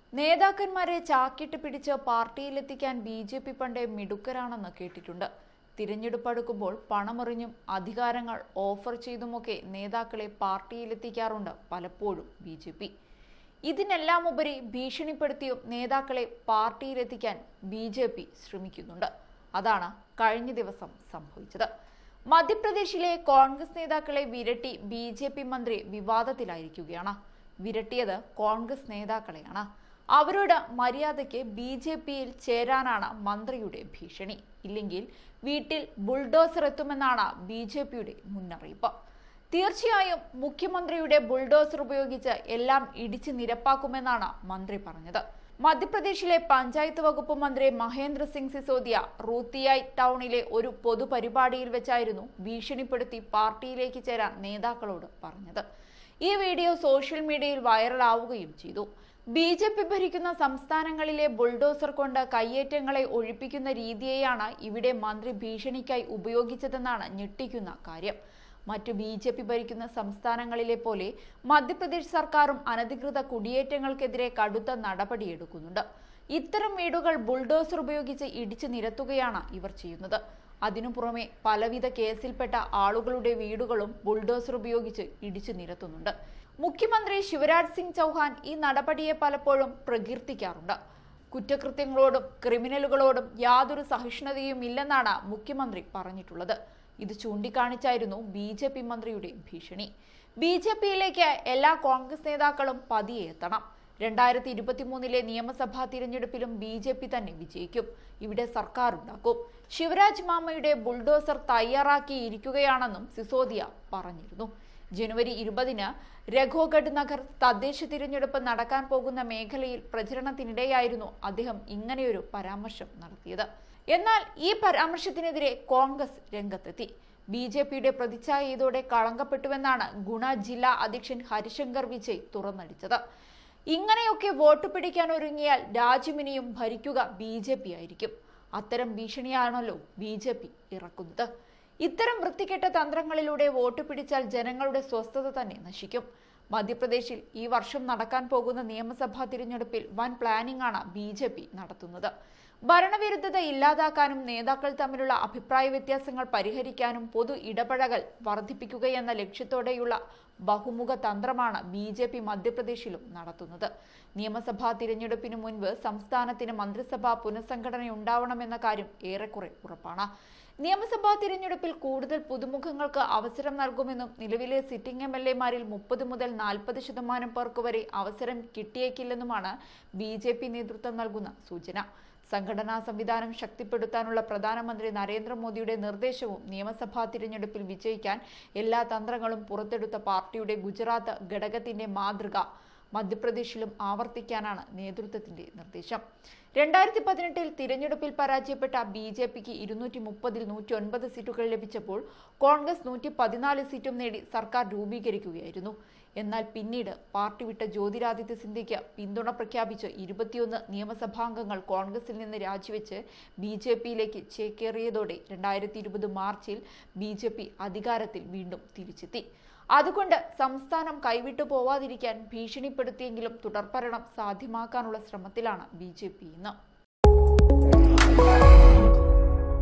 നേതാക്കന്മാരെ ചാക്കിട്ട് പിടിച്ച് പാർട്ടിയിലെത്തിക്കാൻ B J P പണ്ടേ മിടുക്കരാണെന്ന് കേട്ടിട്ടുണ്ട് തിരഞ്ഞെടുപ്പ് അടുക്കുമ്പോൾ പണമെറിഞ്ഞും അധികാരങ്ങൾ ഓഫർ ചെയ്തുമൊക്കെ നേതാക്കളെ പാർട്ടിയിലെത്തിക്കാറുണ്ട് പലപ്പോഴും ബി ജെ പി ഇതിനെല്ലാം ഉപരി ഭീഷണിപ്പെടുത്തിയും നേതാക്കളെ പാർട്ടിയിലെത്തിക്കാൻ ബി ജെ പി ശ്രമിക്കുന്നുണ്ട് അതാണ് കഴിഞ്ഞ ദിവസം സംഭവിച്ചത് മധ്യപ്രദേശിലെ കോൺഗ്രസ് നേതാക്കളെ വിരട്ടി ബി ജെ പി മന്ത്രി വിവാദത്തിലായിരിക്കുകയാണ് വിരട്ടിയത് കോൺഗ്രസ് നേതാക്കളെയാണ് അവരോട് മര്യാദയ്ക്ക് ബി ജെ പിയിൽ ചേരാനാണ് മന്ത്രിയുടെ ഭീഷണി ഇല്ലെങ്കിൽ വീട്ടിൽ ബുൾഡോസർ എത്തുമെന്നാണ് ബി ജെ പിയുടെ മുന്നറിയിപ്പ് തീർച്ചയായും മുഖ്യമന്ത്രിയുടെ ബുൾഡോസർ ഉപയോഗിച്ച് എല്ലാം ഇടിച്ചു നിരപ്പാക്കുമെന്നാണ് മന്ത്രി പറഞ്ഞത് മധ്യപ്രദേശിലെ പഞ്ചായത്ത് വകുപ്പ് മന്ത്രി മഹേന്ദ്ര സിംഗ് സിസോദിയ റൂത്തിയായി ടൗണിലെ ഒരു പൊതുപരിപാടിയിൽ വെച്ചായിരുന്നു ഭീഷണിപ്പെടുത്തി പാർട്ടിയിലേക്ക് ചേരാൻ നേതാക്കളോട് പറഞ്ഞത് ഈ വീഡിയോ സോഷ്യൽ മീഡിയയിൽ വൈറലാവുകയും ചെയ്തു ബി ജെ പി ഭരിക്കുന്ന സംസ്ഥാനങ്ങളിലെ ബുൾഡോസർ കൊണ്ട് കയ്യേറ്റങ്ങളെ ഒഴിപ്പിക്കുന്ന രീതിയെയാണ് ഇവിടെ മന്ത്രി ഭീഷണിക്കായി ഉപയോഗിച്ചതെന്നാണ് ഞെട്ടിക്കുന്ന കാര്യം മറ്റു ബി ജെ പി ഭരിക്കുന്ന സംസ്ഥാനങ്ങളിലെ പോലെ മധ്യപ്രദേശ് സർക്കാരും അനധികൃത കുടിയേറ്റങ്ങൾക്കെതിരെ കടുത്ത നടപടിയെടുക്കുന്നുണ്ട് ഇത്തരം വീടുകൾ ബുൾഡോസർ ഉപയോഗിച്ച് ഇടിച്ചു നിരത്തുകയാണ് ഇവർ ചെയ്യുന്നത് അതിനു പുറമെ പലവിധ കേസിൽപ്പെട്ട ആളുകളുടെ വീടുകളും ബുൾഡോസർ ഉപയോഗിച്ച് ഇടിച്ചു നിരത്തുന്നുണ്ട് മുഖ്യമന്ത്രി ശിവരാജ് സിംഗ് ചൗഹാൻ ഈ നടപടിയെ പലപ്പോഴും പ്രകീർത്തിക്കാറുണ്ട് കുറ്റകൃത്യങ്ങളോടും ക്രിമിനലുകളോടും യാതൊരു സഹിഷ്ണുതയും ഇല്ലെന്നാണ് മുഖ്യമന്ത്രി പറഞ്ഞിട്ടുള്ളത് ഇത് ചൂണ്ടിക്കാണിച്ചായിരുന്നു ബി ജെ പി മന്ത്രിയുടെ ഭീഷണി ബി ജെ പിയിലേക്ക് എല്ലാ കോൺഗ്രസ് നേതാക്കളും പതിയെ എത്തണം രണ്ടായിരത്തി ഇരുപത്തി മൂന്നിലെ നിയമസഭാ തിരഞ്ഞെടുപ്പിലും ബി ജെ പി തന്നെ വിജയിക്കും ഇവിടെ സർക്കാർ ഉണ്ടാക്കും ശിവരാജ് മാമയുടെ ബുൾഡോസർ തയ്യാറാക്കിയിരിക്കുകയാണെന്നും സിസോദിയ പറഞ്ഞിരുന്നു ജനുവരി ഇരുപതിന് രഘോഗഡ് നഗർ തദ്ദേശ തിരഞ്ഞെടുപ്പ് നടക്കാൻ പോകുന്ന മേഖലയിൽ പ്രചരണത്തിനിടെയായിരുന്നു അദ്ദേഹം ഇങ്ങനെയൊരു പരാമർശം നടത്തിയത് എന്നാൽ ഈ പരാമർശത്തിനെതിരെ കോൺഗ്രസ് രംഗത്തെത്തി ബി ജെ പിയുടെ പ്രതിച്ഛായ ഇതോടെ കളങ്കപ്പെട്ടുവെന്നാണ് ഗുണ ജില്ലാ അധ്യക്ഷൻ ഹരിശങ്കർ വിജയ് തുറന്നടിച്ചത് ഇങ്ങനെയൊക്കെ വോട്ട് പിടിക്കാൻ ഒരുങ്ങിയാൽ രാജ്യമിനിയും ഭരിക്കുക ബി ജെ പി ആയിരിക്കും അത്തരം ഭീഷണിയാണല്ലോ ബി ജെ പി ഇറക്കുന്നത് ഇത്തരം വൃത്തികെട്ട തന്ത്രങ്ങളിലൂടെ വോട്ട് പിടിച്ചാൽ ജനങ്ങളുടെ സ്വസ്ഥത തന്നെ നശിക്കും മധ്യപ്രദേശിൽ ഈ വർഷം നടക്കാൻ പോകുന്ന നിയമസഭാ തിരഞ്ഞെടുപ്പിൽ വൻ പ്ലാനിംഗ് ആണ് ബി ജെ പി നടത്തുന്നത് ഭരണവിരുദ്ധത ഇല്ലാതാക്കാനും നേതാക്കൾ തമ്മിലുള്ള അഭിപ്രായ വ്യത്യാസങ്ങൾ പരിഹരിക്കാനും പൊതു ഇടപഴകൽ വർദ്ധിപ്പിക്കുകയെന്ന ലക്ഷ്യത്തോടെയുള്ള ബഹുമുഖ തന്ത്രമാണ് ബി ജെ പി മധ്യപ്രദേശിലും നടത്തുന്നത് നിയമസഭാ തിരഞ്ഞെടുപ്പിന് മുൻപ് സംസ്ഥാനത്തിന് മന്ത്രിസഭാ പുനഃസംഘടനയുണ്ടാവണമെന്ന കാര്യം ഏറെക്കുറെ ഉറപ്പാണ് നിയമസഭാ തിരഞ്ഞെടുപ്പിൽ കൂടുതൽ പുതുമുഖങ്ങൾക്ക് അവസരം നൽകുമെന്നും നിലവിലെ സിറ്റിംഗ് എം എൽ എമാരിൽ മുപ്പത് മുതൽ നാൽപ്പത് ശതമാനം പേർക്ക് വരെ അവസരം കിട്ടിയേക്കില്ലെന്നുമാണ് ബി ജെ പി നേതൃത്വം നൽകുന്ന സൂചന സംഘടനാ സംവിധാനം ശക്തിപ്പെടുത്താനുള്ള പ്രധാനമന്ത്രി നരേന്ദ്രമോദിയുടെ നിർദ്ദേശവും നിയമസഭാ തിരഞ്ഞെടുപ്പിൽ വിജയിക്കാൻ എല്ലാ തന്ത്രങ്ങളും പുറത്തെടുത്ത പാർട്ടിയുടെ ഗുജറാത്ത് ഘടകത്തിന്റെ മാതൃക മധ്യപ്രദേശിലും ആവർത്തിക്കാനാണ് നേതൃത്വത്തിന്റെ നിർദ്ദേശം രണ്ടായിരത്തി പതിനെട്ടിൽ തിരഞ്ഞെടുപ്പിൽ പരാജയപ്പെട്ട ബി ജെ പിക്ക് ഇരുന്നൂറ്റി മുപ്പതിൽ നൂറ്റി ഒൻപത് സീറ്റുകൾ ലഭിച്ചപ്പോൾ കോൺഗ്രസ് നൂറ്റി പതിനാല് സീറ്റും നേടി സർക്കാർ രൂപീകരിക്കുകയായിരുന്നു എന്നാൽ പിന്നീട് പാർട്ടി വിട്ട ജ്യോതിരാദിത്യ സിന്ധ്യയ്ക്ക് പിന്തുണ പ്രഖ്യാപിച്ച് ഇരുപത്തിയൊന്ന് നിയമസഭാംഗങ്ങൾ കോൺഗ്രസിൽ നിന്ന് രാജിവെച്ച് ബി ജെ പിയിലേക്ക് ചേക്കേറിയതോടെ രണ്ടായിരത്തി ഇരുപത് മാർച്ചിൽ ബി ജെ പി അധികാരത്തിൽ വീണ്ടും തിരിച്ചെത്തി അതുകൊണ്ട് സംസ്ഥാനം കൈവിട്ടു പോവാതിരിക്കാൻ ഭീഷണിപ്പെടുത്തിയെങ്കിലും തുടർഭരണം സാധ്യമാക്കാനുള്ള ശ്രമത്തിലാണ് ബി ജെ പി ഇന്ന്